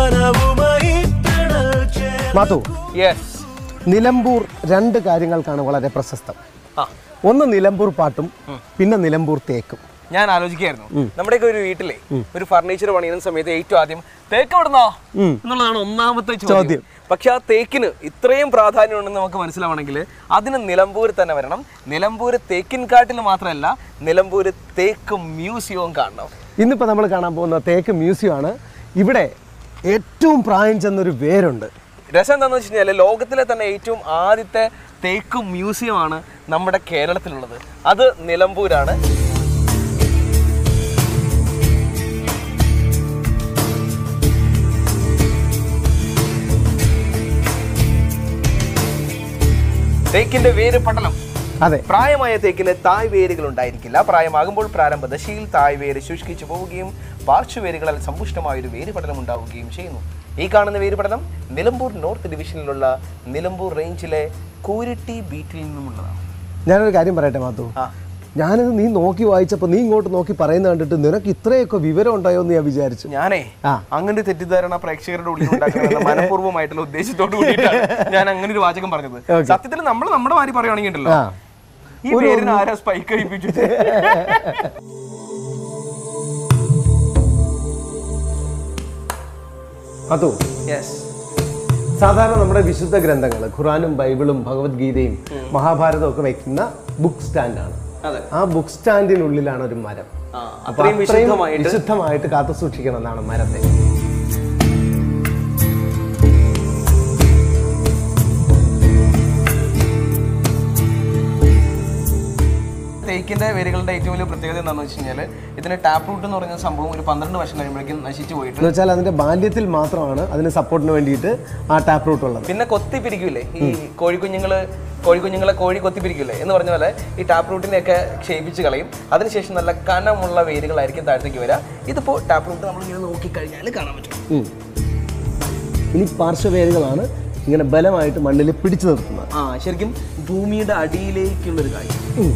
കനവുമായി തണൽ ചേർ മാത്തു യെസ് നിലമ്പൂർ രണ്ട് കാര്യങ്ങൾക്കാണ് വളരെ പ്രശസ്തം ആ ഒന്ന് നിലമ്പൂർ പാട്ടും പിന്നെ നിലമ്പൂർ തേക്കും ഞാൻ ആലോചിക്കായിരുന്നു നമ്മുടെയൊക്കെ ഒരു വീട്ടിലെ ഒരു ഫർണിച്ചർ പണിയുന്ന സമയത്ത് ഏറ്റവും ആദ്യം തേക്ക് എവിടുന്നോ എന്നുള്ളതാണ് ഒന്നാമത്തെ ചോദ്യം ചോദ്യം. പക്ഷെ ആ തേക്കിന് ഇത്രയും പ്രാധാന്യം ഉണ്ടെന്ന് നമുക്ക് മനസ്സിലാവണമെങ്കിൽ അതിന് നിലമ്പൂർ തന്നെ വരണം നിലമ്പൂർ തേക്കിൻകാട്ടിൽ മാത്രമല്ല നിലമ്പൂർ തേക്ക് മ്യൂസിയവും കാണണം ഇന്നിപ്പോൾ നമ്മൾ കാണാൻ പോകുന്ന തേക്ക് മ്യൂസിയം ആണ് ഇവിടെ ഏറ്റവും പ്രായം ചെന്നൊരു വേരുണ്ട് രസം എന്താണെന്ന് വെച്ച് കഴിഞ്ഞാൽ ലോകത്തിലെ തന്നെ ഏറ്റവും ആദ്യത്തെ തേക്ക് മ്യൂസിയമാണ് നമ്മുടെ കേരളത്തിലുള്ളത് അത് നിലമ്പൂരാണ് തേക്കിന്റെ വേര് പടലം അതെ പ്രായമായ തേക്കിന് തായ് വേരുകൾ ഉണ്ടായിരിക്കില്ല പ്രായമാകുമ്പോൾ പ്രാരംഭ ദശയിൽ തായ് വേര് ശുഷ്കിച്ചു പോവുകയും പാർശ്വവേരുകളാൽ സമ്പുഷ്ടമായ ഒരു വേരുപടലം ഉണ്ടാവുകയും ചെയ്യുന്നു ഈ കാണുന്ന വേരുപടലം നിലമ്പൂർ നോർത്ത് ഡിവിഷനിലുള്ള നിലമ്പൂർ റേഞ്ചിലെ കൂരിട്ടി ബീറ്റിൽ നിന്നുമുള്ളതാണ് ഞാനൊരു കാര്യം പറയട്ടെ മാത്തു ആ ഞാനിത് നീ നോക്കി വായിച്ചപ്പോൾ നീ ഇങ്ങോട്ട് നോക്കി പറയുന്നത് കണ്ടിട്ട് നിനക്ക് ഇത്രയൊക്കെ വിവരം ഉണ്ടായോ എന്ന് ഞാൻ വിചാരിച്ചു ഞാനേ ആ. അങ്ങനെ ഒരു തെറ്റിദ്ധാരണ പ്രേക്ഷകരുടെ ഉള്ളിൽ ഉണ്ടാക്കുന്ന മനഃപൂർവ്വമായിട്ടുള്ള ഉദ്ദേശത്തോട് കൂടിയിട്ടാണ് ഞാൻ അങ്ങനെ ഒരു വാചകം പറഞ്ഞത് Okay. സത്യത്തിൽ നമ്മൾ നമ്മുടെ മാതിരി പറയുകയാണെങ്കിൽ ഉണ്ടല്ലോ ആ ഈ പേരിന് ആരാ സ്പൈക്ക് കഴിപ്പിച്ചു മാത്തു യെസ് സാധാരണ നമ്മുടെ വിശുദ്ധ ഗ്രന്ഥങ്ങൾ ഖുറാനും ബൈബിളും ഭഗവത്ഗീതയും മഹാഭാരതവും ഒക്കെ വെക്കുന്ന ബുക്ക് സ്റ്റാൻഡാണ് അതെ ആ ബുക്ക് സ്റ്റാൻഡിനുള്ളിലാണ് ഒരു മരം ആ, അപ്പൊ അത്രയും വിശുദ്ധമായിട്ട് വിശുദ്ധമായിട്ട് കാത്തു സൂക്ഷിക്കണം എന്നാണ് മരത്തെ തേക്കിന്റെ വേരുകളുടെ ഏറ്റവും വലിയ പ്രത്യേകത എന്താണെന്ന് വെച്ച് കഴിഞ്ഞാൽ ഇതിന് ടാപ്പ് റൂട്ട് എന്ന് പറയുന്ന സംഭവം ഒരു പന്ത്രണ്ട് വർഷം കഴിയുമ്പോഴേക്കും നശിച്ചു പോയിട്ട് എന്ന് വെച്ചാൽ അതിന്റെ ബാല്യത്തിൽ മാത്രമാണ് അതിന് സപ്പോർട്ടിന് വേണ്ടിയിട്ട് ആ ടാപ്പ് റൂട്ട് ഉള്ളത് പിന്നെ കൊത്തി പിരിക്കൂലേ ഈ കോഴിക്കുഞ്ഞുങ്ങള് കോഴിക്കുഞ്ഞുങ്ങളെ കോഴി കൊത്തി പിരിക്കൂലേ എന്ന് പറഞ്ഞ പോലെ ഈ ടാപ്പ് റൂട്ടിനെയൊക്കെ ക്ഷയിപ്പിച്ച് കളയും അതിനുശേഷം നല്ല കനമുള്ള വേരുകളായിരിക്കും താഴത്തേക്ക് വരിക ഇതിപ്പോ ടാപ്പ് റൂട്ട് നമ്മൾ ഇങ്ങനെ നോക്കിക്കഴിഞ്ഞാൽ കാണാൻ പറ്റും ഉം. ഇനി പാർശ്വവേരുകളാണ് ഇങ്ങനെ ബലമായിട്ട് മണ്ണിൽ പിടിച്ചു നിർത്തുന്നത് ആ ശരിക്കും ഭൂമിയുടെ അടിയിലേക്കുള്ളൊരു കാര്യം ഉം.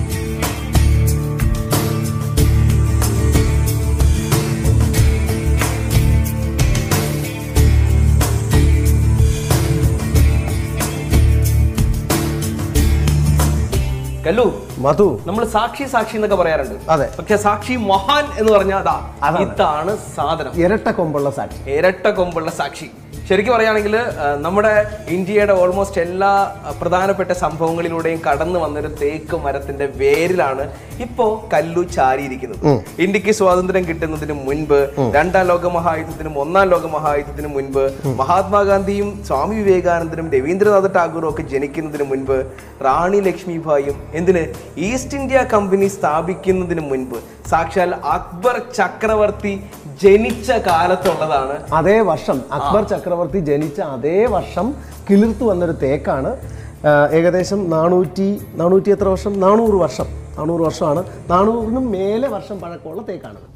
കല്ലു മധു നമ്മൾ സാക്ഷി സാക്ഷി എന്നൊക്കെ പറയാറുണ്ട് അതെ. പക്ഷെ സാക്ഷി മഹാൻ എന്ന് പറഞ്ഞാൽ അതാ അതാണ്. ഇതാണ് സാധനം ഇരട്ട കൊമ്പുള്ള സാക്ഷി ഇരട്ട കൊമ്പുള്ള സാക്ഷി ശരിക്കും പറയുകയാണെങ്കിൽ നമ്മുടെ ഇന്ത്യയുടെ ഓൾമോസ്റ്റ് എല്ലാ ആ, പ്രധാനപ്പെട്ട സംഭവങ്ങളിലൂടെയും കടന്നു വന്നൊരു തേക്ക് മരത്തിന്റെ വേരിലാണ് ഇപ്പോ കല്ലു ചാരിയിരിക്കുന്നത് ഇന്ത്യക്ക് സ്വാതന്ത്ര്യം കിട്ടുന്നതിന് മുൻപ് രണ്ടാം ലോക മഹായുദ്ധത്തിനും ഒന്നാം ലോക മഹായുദ്ധത്തിനും മുൻപ് മഹാത്മാഗാന്ധിയും സ്വാമി വിവേകാനന്ദനും രവീന്ദ്രനാഥ ടാഗോറും ഒക്കെ ജനിക്കുന്നതിന് മുൻപ് റാണി ലക്ഷ്മിഭായും എന്തിന് ഈസ്റ്റ് ഇന്ത്യ കമ്പനി സ്ഥാപിക്കുന്നതിന് മുൻപ് സാക്ഷാൽ അക്ബർ ചക്രവർത്തി ജനിച്ച കാലത്തുള്ളതാണ് അതേ വർഷം അക്ബർ ചക്രവർത്തി ജനിച്ച അതേ വർഷം കിളിർത്തു വന്നൊരു തേക്കാണ് ആ, ഏകദേശം നാനൂറ്റി നാനൂറ്റി എത്ര വർഷം നാനൂറ് വർഷം നാനൂറ് വർഷമാണ് നാനൂറിനും മേലെ വർഷം പഴക്കമുള്ള തേക്കാണ്